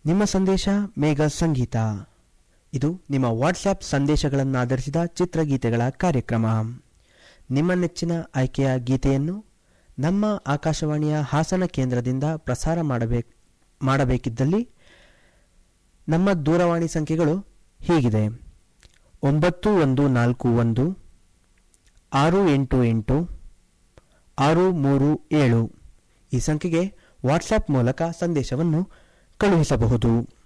ನಿಮ್ಮ ಸಂದೇಶ ಮೇಘ ಸಂಗೀತ ಇದು ನಿಮ್ಮ ವಾಟ್ಸ್ಆಪ್ ಸಂದೇಶಗಳನ್ನಾಧರಿಸಿದ ಚಿತ್ರಗೀತೆಗಳ ಕಾರ್ಯಕ್ರಮ ನಿಮ್ಮ ನೆಚ್ಚಿನ ಆಯ್ಕೆಯ ಗೀತೆಯನ್ನು ನಮ್ಮ ಆಕಾಶವಾಣಿಯ ಹಾಸನ ಕೇಂದ್ರದಿಂದ ಪ್ರಸಾರ ಮಾಡಬೇಕು ಮಾಡಬೇಕಿದ್ದಲ್ಲಿ ನಮ್ಮ ದೂರವಾಣಿ ಸಂಖ್ಯೆಗಳು ಹೀಗಿದೆ ಒಂಬತ್ತು ಒಂದು ನಾಲ್ಕು ಒಂದು ಆರು ಎಂಟು ಎಂಟು ಆರು ಮೂರು ಏಳು ಈ ಸಂಖ್ಯೆಗೆ ವಾಟ್ಸ್ಆಪ್ ಮೂಲಕ ಸಂದೇಶವನ್ನು ಕಳುಹಿಸಬಹುದು